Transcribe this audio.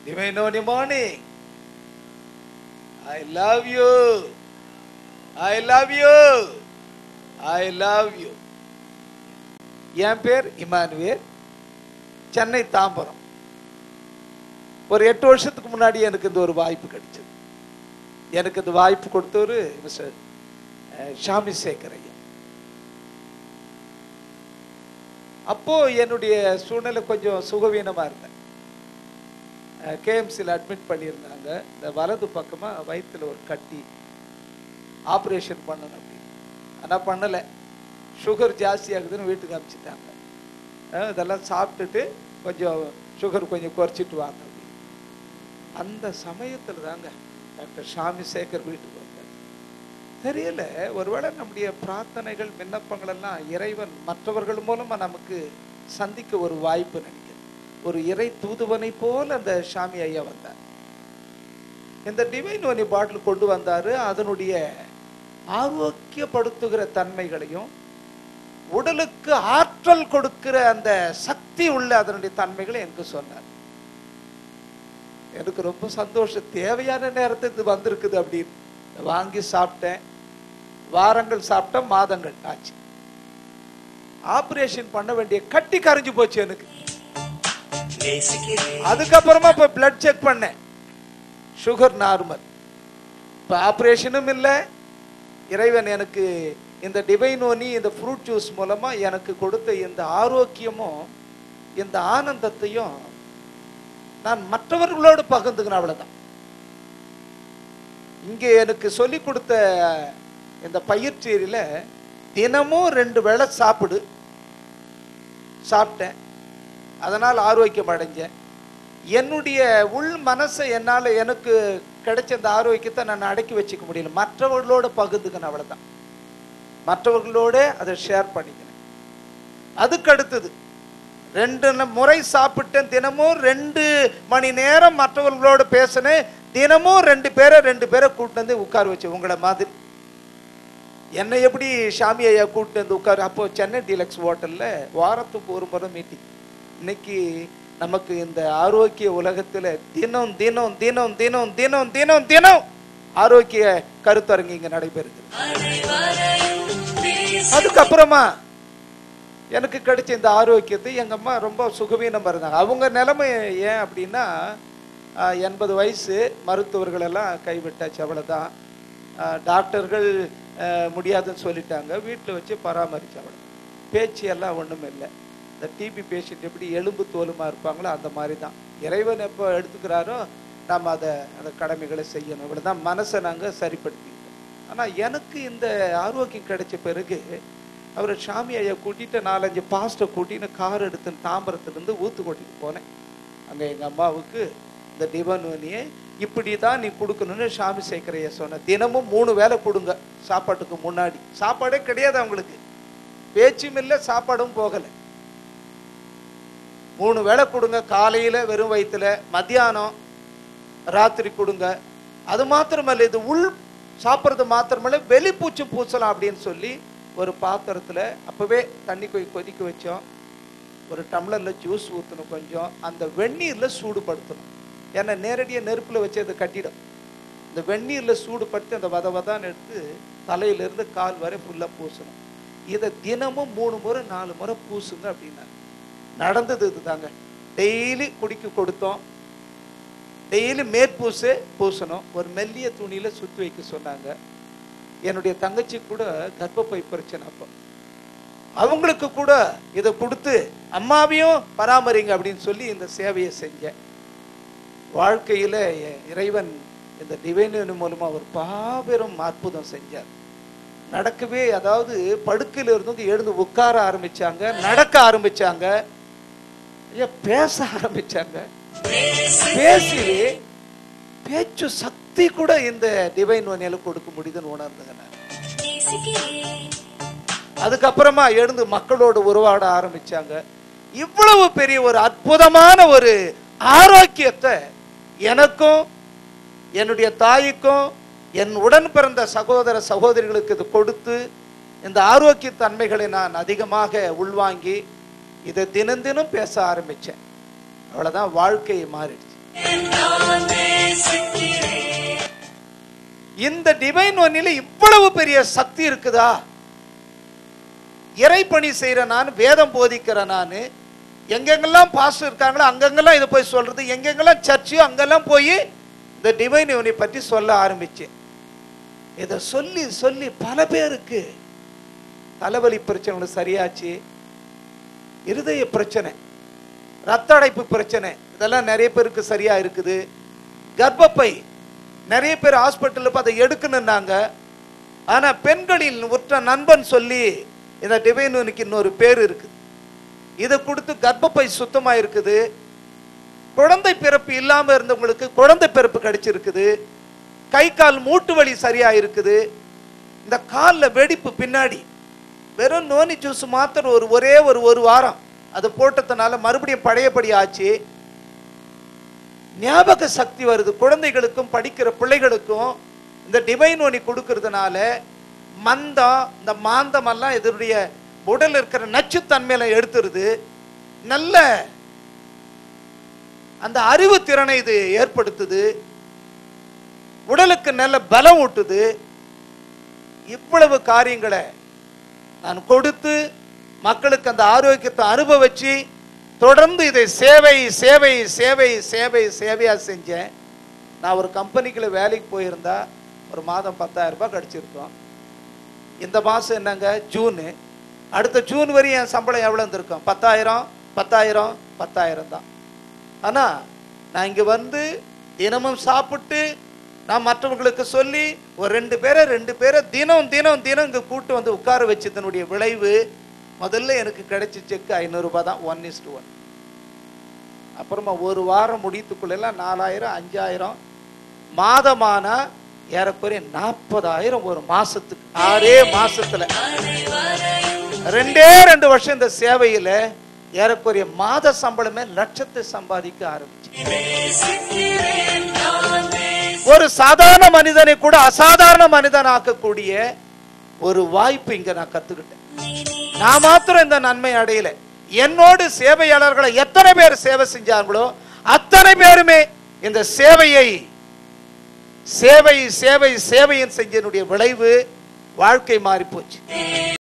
Divine morning. I love you. I love you. I love you. என் பேர் Emmanuel Chennai Tambaram ஒரு எட்டு வருஷத்துக்கு முன்னாடி எனக்கு இந்த ஒரு வாய்ப்பு கிடைச்சது எனக்கு இந்த வாய்ப்பு கொடுத்தவர் மிஸ்டர் அஹ், ஷாமி சேகர் ஐயா அப்போ என்னுடைய சூழ்நிலை கொஞ்சம் சுகவீனமா இருந்தேன் கேஎம்சியில் அட்மிட் பண்ணியிருந்தாங்க இந்த வலது பக்கமாக வயித்துல ஒரு கட்டி ஆப்ரேஷன் பண்ணணும் அப்படின்னு ஆனால் பண்ணலை சுகர் ஜாஸ்தி ஆகுதுன்னு வீட்டுக்கு அனுப்பிச்சிட்டாங்க அஹ் இதெல்லாம் சாப்பிட்டுட்டு கொஞ்சம் சுகர் கொஞ்சம் குறைச்சிட்டு வாங்க அப்படின்னு அந்த சமயத்தில் தாங்க டாக்டர் ஷாமி சேகர் வீட்டுக்கு வந்தார் தெரியல ஒருவேளை நம்முடைய பிரார்த்தனைகள் விண்ணப்பங்கள் எல்லாம் இறைவன் மற்றவர்கள் மூலமா நமக்கு சந்திக்க ஒரு வாய்ப்பு நினைக்கிறேன் ஒரு இறை தூதுவனை போல அந்த ஷாமி ஐயா வந்தார் இந்த டிவைன் ஒனி பாட்டில் கொண்டு வந்தாரு அதனுடைய ஆரோக்கியப்படுத்துகிற தன்மைகளையும் உடலுக்கு ஆற்றல் கொடுக்கிற அந்த சக்தி உள்ள அதனுடைய தன்மைகளை எனக்கு சொன்னார் எனக்கு ரொம்ப சந்தோஷம் தேவையான நேரத்துக்கு இது வந்திருக்குது அப்படின்னு வாங்கி சாப்பிட்டேன் வாரங்கள் சாப்பிட்டேன் மாதங்கள் ஆச்சு ஆபரேஷன் பண்ண வேண்டிய கட்டி கரைஞ்சு போச்சு எனக்கு அதுக்கப்புறமா இப்ப பிளட் செக் பண்ணேன் சுகர் நார்மல் இப்ப ஆபரேஷனும் இல்லை இறைவன் எனக்கு இந்த டிவைன் ஒனி இந்த ஃப்ரூட் ஜூஸ் மூலமா எனக்கு கொடுத்த இந்த ஆரோக்கியமும் இந்த ஆனந்தத்தையும் நான் மற்றவர்களோடு பகிர்ந்துக்கிறேன் அவ்வளவுதான் இங்கே எனக்கு சொல்லி கொடுத்த இந்த பயிற்சியில தினமும் ரெண்டு வேளை சாப்பிடு சாப்பிட்டேன் அதனால் ஆரோக்கியம் அடைஞ்சேன் என்னுடைய உள் மனசை என்னால் எனக்கு கிடைச்ச இந்த ஆரோக்கியத்தை நான் அடக்கி வச்சுக்க முடியல மற்றவர்களோட பகிர்ந்துக்கணும் அவ்வளவுதான் மற்றவர்களோட அதை ஷேர் பண்ணிக்கிறேன் அதுக்கு அடுத்தது ரெண்டு ந- முறை சாப்பிட்டேன் தினமும் ரெண்டு மணி நேரம் மற்றவர்களோட பேசினேன் தினமும் ரெண்டு பேரை ரெண்டு பேரை கூட்டிட்டு வந்து உட்கார வச்சு உங்களை மாதிரி என்னை எப்படி ஷாமி ஐயா கூப்பிட்டு வந்து உட்காரு அப்போ சென்னை டீலக்ஸ் ஹோட்டல்ல வாரத்துக்கு ஒரு முறை மீட்டிங் இன்னைக்கு நமக்கு இந்த ஆரோக்கிய உலகத்துல தினம் தினம் தினம் தினம் தினம் தினம் தினம் ஆரோக்கிய கருத்தரங்கு இங்க நடைபெறுது அதுக்கப்புறமா எனக்கு கிடைச்ச இந்த ஆரோக்கியத்தை எங்க அம்மா ரொம்ப சுகவீனமா இருந்தாங்க அவங்க நிலைமை ஏன் அப்படின்னா ஆஹ், எண்பது வயசு மருத்துவர்கள் எல்லாம் கைவிட்டாச்சு அவ்வளவுதான் ஆஹ், டாக்டர்கள் ஆஹ், முடியாதுன்னு சொல்லிட்டாங்க வீட்டில் வச்சு பராமரிச்சு அவ்வளோ பேச்சு எல்லாம் ஒண்ணும் இல்லை இந்த டிபி பேஷண்ட் எப்படி எலும்பு தோலுமா இருப்பாங்களோ அந்த மாதிரி தான் இறைவன் எப்போ எடுத்துக்கிறாரோ நாம் அதை அந்த கடமைகளை செய்யணும் இவ்வளவுதான் மனசை நாங்கள் சரிப்படுத்திக்கிட்டோம் ஆனா எனக்கு இந்த ஆரோக்கியம் கிடைச்ச பிறகு அவர் சாமி ஐயா கூட்டிட்டு நாலஞ்சு பாஸ்ட்டை கூட்டின்னு கார் எடுத்து தாம்பரத்துலேருந்து ஊத்துக்கோட்டைக்கு போனேன் அங்க எங்க அம்மாவுக்கு இந்த டிவனோனியை இப்படி தான் நீ கொடுக்கணும்னு சாமி சேகரையா சொன்னேன் தினமும் மூணு வேளை கொடுங்க சாப்பாட்டுக்கு முன்னாடி சாப்பாடே கிடையாது அவங்களுக்கு பேச்சும் இல்லை சாப்பாடும் போகலை மூணு வேளை கொடுங்க காலையில வெறும் வயிற்றுல மத்தியானம் ராத்திரி கொடுங்க அது மாத்திரமல்ல இது உள் சாப்பிட்றது மாத்திரமல்ல வெளிப்பூச்சு பூசலாம் அப்படின்னு சொல்லி ஒரு பாத்திரத்துல அப்பவே தண்ணி கொய் கொதிக்க வச்சோம் ஒரு டம்ளர்ல ஜூஸ் ஊற்றணும் கொஞ்சம் அந்த வெந்நீர்ல சூடுபடுத்தணும் ஏன்னா நேரடியாக நெருப்புல வச்சு அது கட்டிடும் இந்த வெந்நீர்ல சூடுபடுத்தி அந்த வத வதான்னு எடுத்து தலையிலிருந்து கால் வரை ஃபுல்லா பூசணும் இதை தினமும் மூணு முறை நாலு முறை பூசுங்க அப்படின்னா நடந்தது இதுதாங்க டெய்லி குடிக்க கொடுத்தோம் டெய்லி மேற்பூசு பூசணும் ஒரு மெல்லிய துணியில சுத்தி வைக்க சொன்னாங்க என்னுடைய தங்கச்சி கூட கர்ப்பப்பை பிரச்சனை அப்போ அவங்களுக்கு கூட இதை கொடுத்து அம்மாவையும் பராமரிங்க அப்படின்னு சொல்லி இந்த சேவையை செஞ்சேன் வாழ்க்கையில எ- இறைவன் இந்த டிவைன் மூலமா ஒரு பாபெரும் அற்புதம் செஞ்சார் நடக்கவே அதாவது படுக்கையில இருந்து எழுந்து உட்கார ஆரம்பிச்சாங்க நடக்க ஆரம்பிச்சாங்க ஐயா, பேச ஆரம்பிச்சாங்க பேசி பேச்சு சக்தி கூட இந்த டிவைன் ஒன்னில கொடுக்க முடியுதுன்னு உணர்ந்துங்க நான் அதுக்கப்புறமா எழுந்து மக்களோடு உருவாட ஆரம்பிச்சாங்க இவ்வளவு பெரிய ஒரு அற்புதமான ஒரு ஆரோக்கியத்தை எனக்கும் என்னுடைய தாய்க்கும் என் உடன் பிறந்த சகோதர சகோதரிகளுக்கு இது கொடுத்து இந்த ஆரோக்கிய தன்மைகளை நான் அதிகமாக உள்வாங்கி இதை தினம் தினம் பேச ஆரம்பிச்சேன் அவ்வளவுதான் வாழ்க்கை மாறிடுச்சு இந்த டிவைன் ஒன்னில இவ்வளவு பெரிய சக்தி இருக்குதா இறைப்பணி செய்யற நான் வேதம் போதிக்கிற நான் எங்கெங்கெல்லாம் பாஸ்டர் இருக்காங்களோ அங்கங்கெல்லாம் இதை போய் சொல்றது எங்கெங்கெல்லாம் சர்ச்சையோ அங்கெல்லாம் போய் இந்த டிவைன் யூனி பற்றி சொல்ல ஆரம்பிச்சேன் இதை சொல்லி சொல்லி பல பேருக்கு தலைவலி பிரச்சனை சரியாச்சு இருதய பிரச்சனை ரத்த அடைப்பு பிரச்சனை இதெல்லாம் நிறைய பேருக்கு சரியா இருக்குது கர்ப்பப்பை நிறைய பேர் ஹாஸ்பிட்டலில் போய் அதை எடுக்கணுன்னாங்க ஆனா பெண்களில் உற்ற நண்பன் சொல்லி இந்த டிவைனுக்கு இன்னொரு பேர் இருக்குது இதை கொடுத்து கர்ப்பப்பை சுத்தமா இருக்குது குழந்தை பிறப்பு இல்லாம இருந்தவங்களுக்கு குழந்தை பிறப்பு கிடைச்சிருக்குது கை கால் மூட்டு வலி சரியா இருக்குது இந்த காலில் வெடிப்பு பின்னாடி வெறும் நோனி ஜூஸ் மாத்திரம் ஒரு ஒரே ஒரு ஒரு வாரம் அது போட்டதுனால மறுபடியும் பழையபடி ஆச்சு ஞாபக சக்தி வருது குழந்தைகளுக்கும் படிக்கிற பிள்ளைகளுக்கும் இந்த டிவைன் ஒனி கொடுக்கறதுனால மந்தம் இந்த மாந்தம் எல்லாம் இதனுடைய உடல் இருக்கிற நச்சுத்தன்மையில எடுத்துருது நல்ல அந்த அறிவு திறனை இது ஏற்படுத்துது உடலுக்கு நல்ல பலம் ஊட்டுது இவ்வளவு காரியங்களை நான் கொடுத்து மக்களுக்கு அந்த ஆரோக்கியத்தை அனுபவிச்சு தொடர்ந்து இதை சேவை சேவை சேவை சேவை சேவையா செஞ்சேன் நான் ஒரு கம்பெனிக்குள்ள வேலைக்கு போயிருந்தா ஒரு மாதம் பத்தாயிரம் ரூபாய் கிடைச்சிருக்கோம் இந்த மாதம் என்னங்க ஜூனு அடுத்த ஜூன் வரையும் என் சம்பளம் எவ்வளோ இருந்திருக்கும் பத்தாயிரம் பத்தாயிரம் பத்தாயிரம் தான் ஆனால் நான் இங்கே வந்து தினமும் சாப்பிட்டு நான் மற்றவங்களுக்கு சொல்லி ஒரு ரெண்டு பேரை ரெண்டு பேரை தினம் தினம் தினம் இங்கே கூட்டு வந்து உட்கார வச்சதனுடைய விளைவு முதல்ல எனக்கு கிடைச்ச செக் ஐநூறுரூபா தான் ஒன் இஸ் ஒன் அப்புறமா ஒரு வாரம் முடித்துக்குள்ளெல்லாம் நாலாயிரம் அஞ்சாயிரம் மாதமானா ஏறக்குறைய நாற்பதாயிரம் ஒரு மாசத்துக்கு ஆறே மாசத்துல ரெண்டே ரெண்டு வருஷம் இந்த சேவையில ஏறக்குறைய மாத சம்பளமே லட்சத்தை சம்பாதிக்க ஆரம்பிச்சு ஒரு சாதாரண மனிதனை கூட அசாதாரண மனிதன் ஆக்கக்கூடிய ஒரு வாய்ப்பு இங்க நான் கத்துக்கிட்டேன் நான் மாத்திரம் இந்த நன்மை அடையல என்னோடு சேவையாளர்களை எத்தனை பேர் சேவை செஞ்சாங்களோ அத்தனை பேருமே இந்த சேவையை சேவை சேவை சேவையின் செஞ்சனுடைய விளைவு வாழ்க்கை மாறி போச்சு